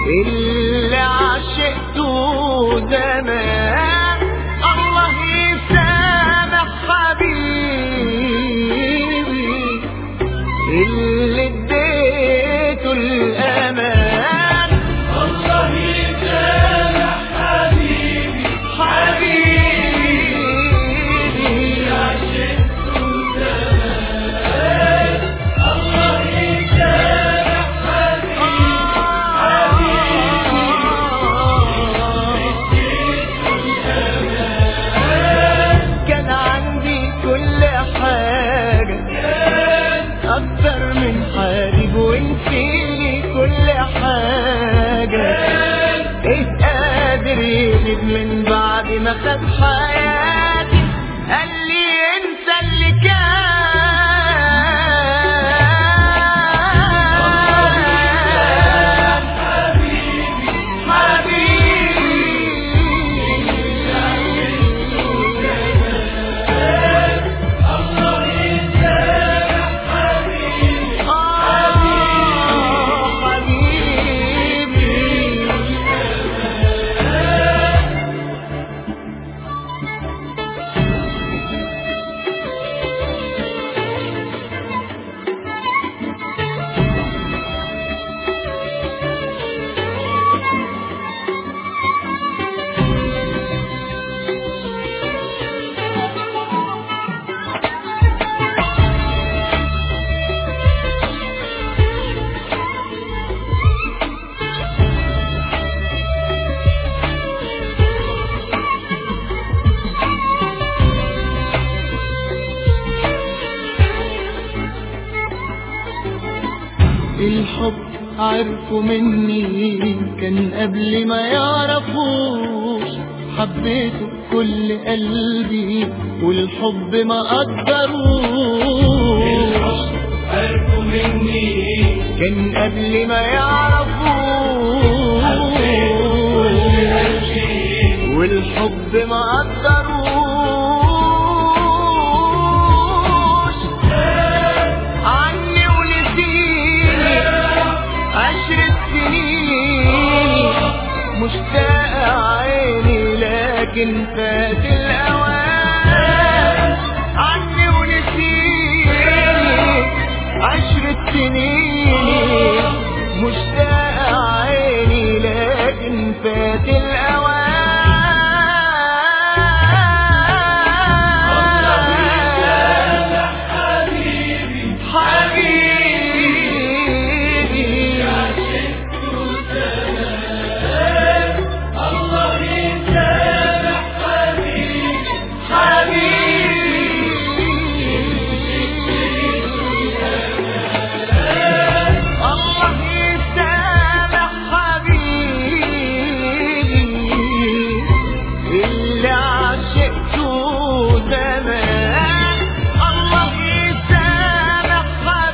اللي عشقته زمان الله يسامح حبيبي اللي اديته الامان الله يسامح حبيبي حبيبي عشقته زمان الله يسامح كان عندي كل حاجة أكتر من حبيب ونسيلي كل حاجة إيه قادر يغيب من بعد ما خد حياتي قال لي انسى اللي كان الله يسامح حبيبي الحب عرفوا مني كان قبل ما يعرفوش حبيته بكل قلبي والحب ما قدروش عرفوا مني كان قبل ما يعرفوش والحب ما قدروش عني ونسيني عشرة سنين مشتاق عيني لكن فات الأوان عني ونسيني عشرة سنين مشتاق عيني لكن فات الأوان حبيبي حبيبي عشقته زمان الله يسامح حبيبي الله يسامح حبيبي اللي عشقته زمان الله يسامح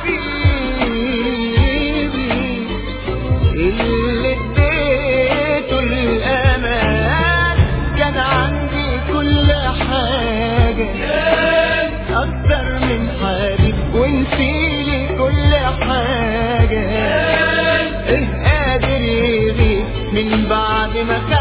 حبيبي اللي اديته الامان كان عندي كل حاجه أكتر من حبيب ونسيلي كل حاجة إيه قادر يغيب من بعد ما كان